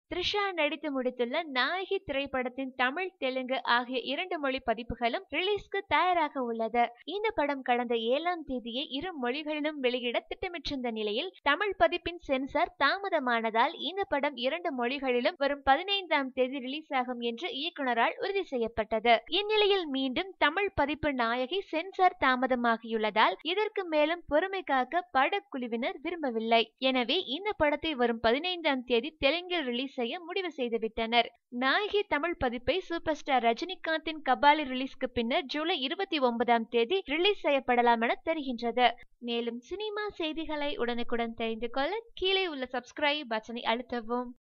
த்ரிஷா நடித்து முடித்துள்ள நாயகி திரைப்படத்தின் தமிழ் தெலுங்கு ஆகிய இரண்டு மொழி பதிப்புகளும் ரிலீஸ்க்கு தயாராக உள்ளது இந்த படம் கடந்த ஏழாம் தேதியே இரு மொழிகளிலும் வெளியிட திட்டமிட்டிருந்த நிலையில் தமிழ் பதிப்பின் சென்சார் தாமதமானதால் இந்த படம் இரண்டு மொழிகளிலும் வரும் பதினைந்தாம் தேதி ரிலீஸ் ஆகும் என்று இயக்குனரால் உறுதி செய்யப்பட்டது இந்நிலையில் மீண்டும் தமிழ் பதிப்பு நாயகி சென்சார் தாமதமாகியுள்ளதால் இதற்கு மேலும் பொறுமை காக்க படக்குழுவினர் விரும்பவில்லை எனவே இந்த படத்தை வரும் பதினைந்தாம் தேதி தெலுங்கில் ரிலீஸ் செய்ய முடிவு செய்துவிட்டனர் நாயகி தமிழ் பதிப்பை சூப்பர் ஸ்டார் ரஜினிகாந்தின் கபாலி ரிலீஸ்க்கு பின்னர் ஜூலை இருபத்தி ஒன்பதாம் தேதி ரிலீஸ் செய்யப்படலாம் என தெரிகின்றது மேலும் சினிமா செய்திகளை உடனுக்குடன் தெரிந்து கொள்ள கீழே உள்ள சப்ஸ்கிரைப் பட்டனை அழுத்தவும்